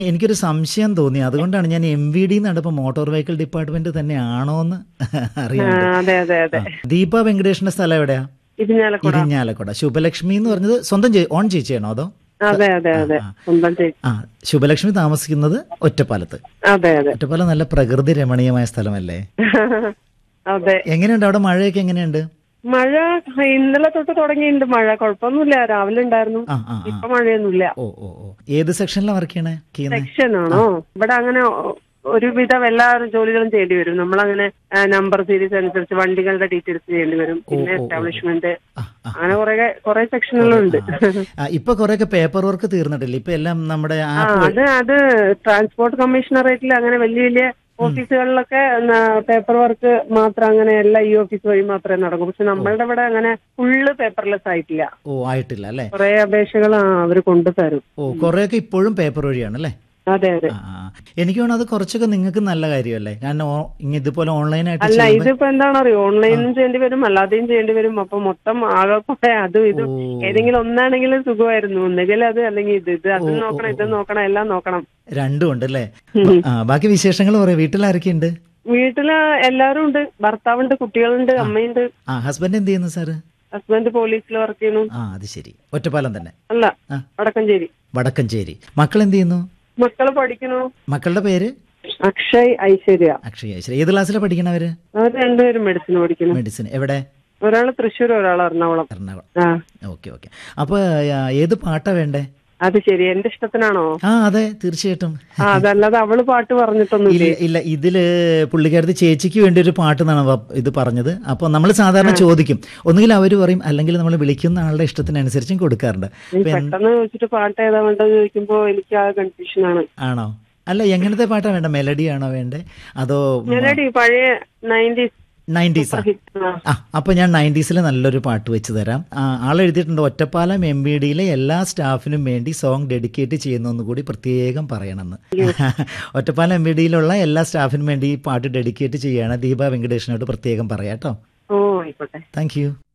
എനിക്കൊരു സംശയം തോന്നി അതുകൊണ്ടാണ് ഞാൻ എം വി ഡി എന്നാണ് ഇപ്പൊ മോട്ടോർ വെഹിക്കിൾ ഡിപ്പാർട്ട്മെന്റ് തന്നെയാണോ എന്ന് അറിയാൻ ആ, വേണ്ടി. അതെ അതെ അതെ ആ. ദീപ വെങ്കടേഷിന്റെ സ്ഥലം എവിടെയാ ഇരിഞ്ഞാലക്കുട ഇരിഞ്ഞാലക്കുട ശുഭലക്ഷ്മി എന്ന് പറഞ്ഞത് സ്വന്തം ചേ- ഓൺ ചേച്ചിയാണോ അതോ അതെ അതെ അതെ ആ. സ്വന്തം ചേച്ചി ആ ശുഭലക്ഷ്മി താമസിക്കുന്നത് ഒറ്റപ്പാലത്ത് അതെ അതെ ഒറ്റപ്പാലം നല്ല പ്രകൃതി രമണീയമായ സ്ഥലമല്ലേ അതെ എങ്ങനെയുണ്ട് അവിടെ മഴയൊക്കെ എങ്ങനെയുണ്ട് മഴ ഇന്നലെ തൊട്ട് തുടങ്ങിയിട്ടുണ്ട് മഴ കുഴപ്പമൊന്നുമില്ല രാവിലെ ഉണ്ടായിരുന്നു ആ ആ ആ ഇപ്പൊ മഴയൊന്നുമില്ല ഓ ഓ ഓ ഏത് സെക്ഷനിലാണ് വർക്ക് ചെയ്യണേ ചെയ്യുന്നത് സെക്ഷൻ ആണോ ഇവിടെ അങ്ങനെ ഒരുവിധം എല്ലാ ജോലികളും ചെയ്യേണ്ടി വരും നമ്മളങ്ങനെ നമ്പർ സീരീസ് അനുസരിച്ച് വണ്ടികളുടെ ഡീറ്റെയിൽസ് ചെയ്യേണ്ടി വരും പിന്നെ ഓ, ഓ. എസ്റ്റാബ്ലിഷ്മെന്റ് ആ, ആ. അങ്ങനെ കുറെ കുറെ സെക്ഷനുകളുണ്ട് ആ, ഇപ്പൊ കുറെയൊക്കെ പേപ്പർ വർക്ക് തീർന്നിട്ടില്ല ഇപ്പൊ എല്ലാം നമ്മുടെ ആ ആപ്പ് അത് അത് ട്രാൻസ്പോർട്ട് കമ്മീഷണറേറ്റിൽ അങ്ങനെ വലിയ വലിയ ഓഫീസുകളിലൊക്കെ പേപ്പർ വർക്ക് മാത്രം അങ്ങനെ എല്ലാ ഈ ഓഫീസ് വഴി മാത്രമേ നടക്കൂ പക്ഷെ നമ്മളുടെ ഇവിടെ അങ്ങനെ ഫുള്ള് പേപ്പർലെസ് ആയിട്ടില്ല ഓ ആയിട്ടില്ല അല്ലേ കുറെ അപേക്ഷകൾ അവര് കൊണ്ടുതരും ഓ കുറെയൊക്കെ ഇപ്പോഴും പേപ്പർ വഴിയാണ് അല്ലേ അതെ അതെ ആ, ആ. എനിക്ക് തോന്നുന്നു അത് കുറച്ചൊക്കെ നിങ്ങൾക്ക് നല്ല കാര്യമല്ലേ കാരണം ഓ- ഇങ്ങ ഇതുപോലെ ഓൺലൈനായിട്ട് അല്ല ചെയ്യുമ്പോ- ഇതിപ്പോ എന്താണെന്നറിയോ ഓൺലൈനും ചെയ്യേണ്ടി വരും അല്ലാതെയും ചെയ്യേണ്ടി വരും അപ്പൊ മൊത്തം ആകെ കുറെ അതും ഇതും ഓ. ഏതെങ്കിലും ഒന്നാണെങ്കിലും സുഖമായിരുന്നു ഒന്നുകിൽ അത് അല്ലെങ്കിൽ ഇത് ഇത് അതും ഓ, ഓ, നോക്കണം ഓ, ഇത് നോക്കണം എല്ലാം നോക്കണം രണ്ടും ഉണ്ട് അല്ലേ ആ ബാക്കി വിശേഷങ്ങൾ പറയാം വീട്ടിലാരൊക്കെയുണ്ട് വീട്ടില് എല്ലാരും ഉണ്ട് ഭർത്താവുണ്ട് കുട്ടികളുണ്ട് അമ്മയുണ്ട് ആ ഹസ്ബൻഡ് എന്ത് ചെയ്യുന്നു സാറ് ഹസ്ബൻഡ് പോലീസിൽ വർക്ക് ചെയ്യുന്നു ആ അത് ശരി ഒറ്റപ്പാലം തന്നെ അല്ല ആ. വടക്കഞ്ചേരി വടക്കഞ്ചേരി മക്കൾ എന്ത് ചെയ്യുന്നു മക്കള് പഠിക്കുന്നു മക്കളുടെ പേര് അക്ഷയ് ഐശ്വര്യ അക്ഷയ ശരി ഏത് ക്ലാസ്സിലാണ് പഠിക്കണവര് അവർ രണ്ടുപേരും മെഡിസിൻ പഠിക്കുന്നു മെഡിസിൻ എവിടെ ഒരാള് തൃശ്ശൂർ ഒരാൾ എറണാകുളം എറണാകുളം ആ ഓക്കെ ഓക്കെ അപ്പൊ ആ, ഏത് പാട്ടാ വേണ്ടേ അത് ശരി എന്റെ ഇഷ്ടത്തിനാണോ ആ അതെ തീർച്ചയായിട്ടും ആ അതല്ലാതെ അവള് പാട്ട് പറഞ്ഞിട്ടൊന്നുമില്ലേ ഇല്ല ഇല്ല ഇതില് പുള്ളിക്കാരത്തി ചേച്ചിക്ക് വേണ്ടി ഒരു പാട്ട് എന്നാണ് വ- ഇത് പറഞ്ഞത് അപ്പോൾ നമ്മൾ സാധാരണ ചോദിക്കും ഒന്നുകിൽ അവർ പറയും അല്ലെങ്കിൽ നമ്മൾ വിളിക്കുന്ന ആളുടെ ഇഷ്ടത്തിനനുസരിച്ചും കൊടുക്കാറുണ്ട് ഈ പെട്ടെന്ന് ചോദിച്ചിട്ട് പാട്ട് ഏതാ വേണ്ടത് ചോദിക്കുമ്പോ എനിക്ക് ആ കൺഫ്യൂഷൻ ആണ് ആണോ അല്ല എങ്ങനത്തെ പാട്ടാ വേണ്ട മെലഡി ആണോ വേണ്ടേ അതോ മെലഡി പഴയ നയൻറ്റീസ് നയൻറ്റീസാ ആ അപ്പൊ ഞാൻ നയൻറ്റീസിൽ നല്ലൊരു പാട്ട് വെച്ച് തരാം ആ, ആളെഴുതിയിട്ടുണ്ട് ഒറ്റപ്പാലം എം ബി ഡിയിലെ എല്ലാ സ്റ്റാഫിനും വേണ്ടി സോങ് ഡെഡിക്കേറ്റ് ചെയ്യുന്നു കൂടി പ്രത്യേകം പറയണമെന്ന് ഒറ്റപ്പാലം എം ബി ഡിയിലുള്ള എല്ലാ സ്റ്റാഫിനും വേണ്ടി ഈ പാട്ട് ഡെഡിക്കേറ്റ് ചെയ്യാണ് ദീപ വെങ്കടേഷിനോട് പ്രത്യേകം പറയാം കേട്ടോ ഓ ആയിക്കോട്ടെ താങ്ക് യു